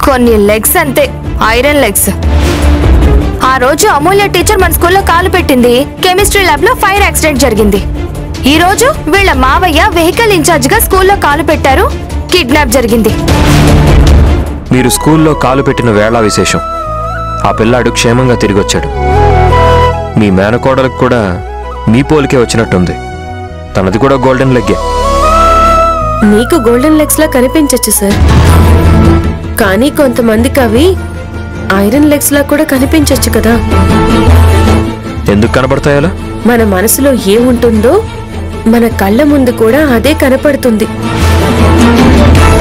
కొన్ని లెగ్స్ అంతే iron legs ఆ రోజు అమూల్య టీచర్ మన స్కూల్లో కాలు పెట్టింది కెమిస్ట్రీ ల్యాబ్ లో ఫైర్ యాక్సిడెంట్ జరిగింది ఈ రోజు వీళ్ళ మావయ్య వెహికల్ ఇన్ఛార్జ్ గా స్కూల్లో కాలు పెట్టారు కిడ్నాప్ జరిగింది మీరు స్కూల్లో కాలు పెట్టిన వేళ విశేషం ఆ పిల్లాడు క్షేమంగా తిరిగి వచ్చాడు మీ మేనకోడలకు కూడా మీ పోలికే వచ్చినట్టుంది తనది కూడా గోల్డెన్ లెగ్గే నీకు గోల్డెన్ లెగ్స్ లా కనిపించచ్చు సార్ కానీ కొంతమందికి అవి ఐరన్ లెగ్స్ లా కూడా కనిపించచ్చు కదా ఎందుకు కనబడతాయలా మన మనసులో ఏముంటుందో మన కళ్ళ ముందు కూడా అదే కనపడుతుంది